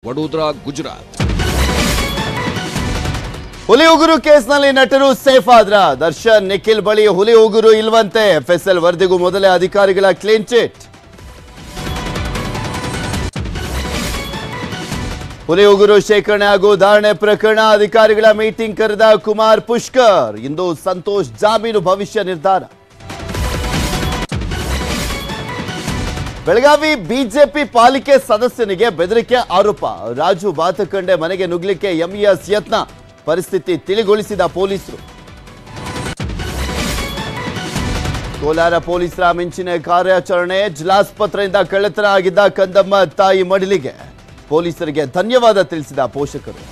ವಡೋದರಾ ಗುಜರಾತ್ ಹುಲಿ ಉಗುರು ಕೇಸ್ನಲ್ಲಿ ನಟರು ಸೇಫ್ ಆದ್ರ ದರ್ಶನ್ ನಿಖಿಲ್ ಬಳಿ ಹುಲಿ ಉಗುರು ಇಲ್ವಂತೆ ಎಫ್ಎಸ್ಎಲ್ ವರದಿಗೂ ಮೊದಲೇ ಅಧಿಕಾರಿಗಳ ಕ್ಲೀನ್ ಚಿಟ್ ಹುಲಿ ಉಗುರು ಶೇಖರಣೆ ಹಾಗೂ ಧಾರಣೆ ಪ್ರಕರಣ ಅಧಿಕಾರಿಗಳ ಮೀಟಿಂಗ್ ಕರೆದ ಕುಮಾರ್ ಪುಷ್ಕರ್ ಇಂದು ಸಂತೋಷ್ ಜಾಮೀನು ಭವಿಷ್ಯ ನಿರ್ಧಾರ ಬೆಳಗಾವಿ ಬಿಜೆಪಿ ಪಾಲಿಕೆ ಸದಸ್ಯನಿಗೆ ಬೆದರಿಕೆ ಆರೋಪ ರಾಜು ಬಾತಕಂಡೆ ಮನೆಗೆ ನುಗ್ಲಿಕ್ಕೆ ಎಂಇಎಸ್ ಯತ್ನ ಪರಿಸ್ಥಿತಿ ತಿಳಿಗೊಳಿಸಿದ ಪೊಲೀಸರು ಕೋಲಾರ ಪೊಲೀಸರ ಮಿಂಚಿನ ಕಾರ್ಯಾಚರಣೆ ಜಿಲ್ಲಾಸ್ಪತ್ರೆಯಿಂದ ಕಳ್ಳತನ ಆಗಿದ್ದ ಕಂದಮ್ಮ ತಾಯಿ ಮಡಿಲಿಗೆ ಪೊಲೀಸರಿಗೆ ಧನ್ಯವಾದ ತಿಳಿಸಿದ ಪೋಷಕರು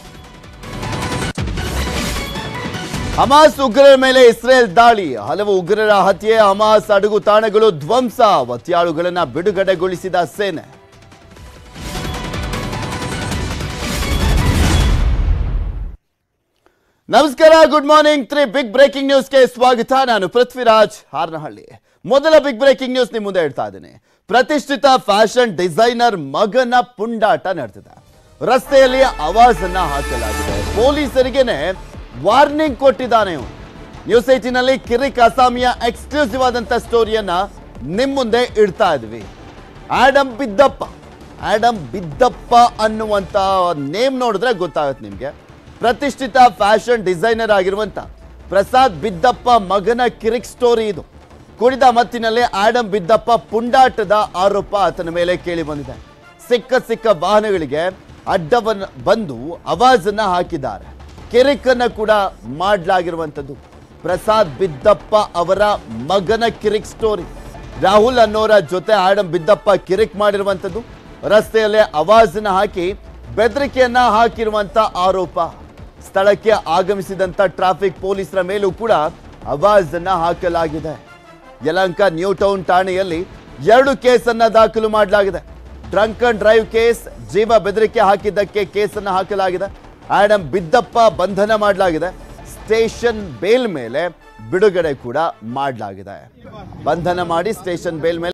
ಹಮಾಸ್ ಉಗ್ರರ ಮೇಲೆ ಇಸ್ರೇಲ್ ದಾಳಿ ಹಲವು ಉಗ್ರರ ಹತ್ಯೆ ಹಮಾಸ್ ಅಡಗು ತಾಣಗಳು ಧ್ವಂಸ ಒತ್ಯಾಳುಗಳನ್ನ ಬಿಡುಗಡೆಗೊಳಿಸಿದ ಸೇನೆ ನಮಸ್ಕಾರ good morning three big breaking ನ್ಯೂಸ್ಗೆ ಸ್ವಾಗತ ನಾನು ಪೃಥ್ವಿರಾಜ್ ಹಾರ್ನಹಳ್ಳಿ ಮೊದಲ ಬಿಗ್ ಬ್ರೇಕಿಂಗ್ ನ್ಯೂಸ್ ನಿಮ್ ಮುಂದೆ ಹೇಳ್ತಾ ಇದ್ದೀನಿ ಪ್ರತಿಷ್ಠಿತ ಫ್ಯಾಷನ್ ಡಿಸೈನರ್ ಮಗನ ಪುಂಡಾಟ ನಡೆದಿದೆ ರಸ್ತೆಯಲ್ಲಿ ಅವಾಜನ್ನ ಹಾಕಲಾಗಿದೆ ಪೊಲೀಸರಿಗೆನೆ ವಾರ್ನಿಂಗ್ ಕೊಟ್ಟಿದ್ದಾನೆ ಇವನು ನ್ಯೂಸ್ ಏಟಿನಲ್ಲಿ ಕಿರಿಕ್ ಅಸಾಮಿಯ ಎಕ್ಸ್ಕ್ಲೂಸಿವ್ ಆದಂತ ಸ್ಟೋರಿಯನ್ನ ನಿಮ್ ಮುಂದೆ ಇಡ್ತಾ ಇದ್ವಿ ಆಡಮ್ ಬಿದ್ದಪ್ಪ ಆಡಮ್ ಬಿದ್ದಪ್ಪ ಅನ್ನುವಂತ ನೇಮ್ ನೋಡಿದ್ರೆ ಗೊತ್ತಾಗುತ್ತೆ ನಿಮ್ಗೆ ಪ್ರತಿಷ್ಠಿತ ಫ್ಯಾಷನ್ ಡಿಸೈನರ್ ಆಗಿರುವಂತ ಪ್ರಸಾದ್ ಬಿದ್ದಪ್ಪ ಮಗನ ಕಿರಿಕ್ ಸ್ಟೋರಿ ಇದು ಕುಡಿದ ಮತ್ತಿನಲ್ಲಿ ಆಡಮ್ ಬಿದ್ದಪ್ಪ ಪುಂಡಾಟದ ಆರೋಪ ಆತನ ಮೇಲೆ ಕೇಳಿ ಬಂದಿದೆ ಸಿಕ್ಕ ಸಿಕ್ಕ ವಾಹನಗಳಿಗೆ ಅಡ್ಡವನ್ನ ಬಂದು ಅವಾಜನ್ನ ಹಾಕಿದ್ದಾರೆ ಕಿರಿಕನ್ನ ಕೂಡ ಮಾಡಲಾಗಿರುವಂಥದ್ದು ಪ್ರಸಾದ್ ಬಿದ್ದಪ್ಪ ಅವರ ಮಗನ ಕಿರಿಕ್ ಸ್ಟೋರಿ ರಾಹುಲ್ ಅನ್ನೋರ ಜೊತೆ ಆಡಮ್ ಬಿದ್ದಪ್ಪ ಕಿರಿಕ್ ಮಾಡಿರುವಂಥದ್ದು ರಸ್ತೆಯಲ್ಲೇ ಅವಾಜನ್ನ ಹಾಕಿ ಬೆದರಿಕೆಯನ್ನ ಹಾಕಿರುವಂತ ಆರೋಪ ಸ್ಥಳಕ್ಕೆ ಆಗಮಿಸಿದಂತ ಟ್ರಾಫಿಕ್ ಪೊಲೀಸರ ಮೇಲೂ ಕೂಡ ಅವಾಜನ್ನ ಹಾಕಲಾಗಿದೆ ಯಲಂಕ ನ್ಯೂ ಟೌನ್ ಠಾಣೆಯಲ್ಲಿ ಎರಡು ಕೇಸನ್ನ ದಾಖಲು ಮಾಡಲಾಗಿದೆ ಡ್ರಂಕ್ ಅಂಡ್ ಡ್ರೈವ್ ಕೇಸ್ ಜೀವ ಬೆದರಿಕೆ ಹಾಕಿದ್ದಕ್ಕೆ ಕೇಸನ್ನ ಹಾಕಲಾಗಿದೆ ಆಡಮ್ ಬಿದ್ದಪ್ಪ ಬಂಧನ ಮಾಡಲಾಗಿದೆ ಸ್ಟೇಷನ್ ಬೇಲ್ ಮೇಲೆ ಬಿಡುಗಡೆ ಕೂಡ ಮಾಡಲಾಗಿದೆ ಬಂಧನ ಮಾಡಿ ಸ್ಟೇಷನ್ ಬೇಲ್ ಮೇಲೆ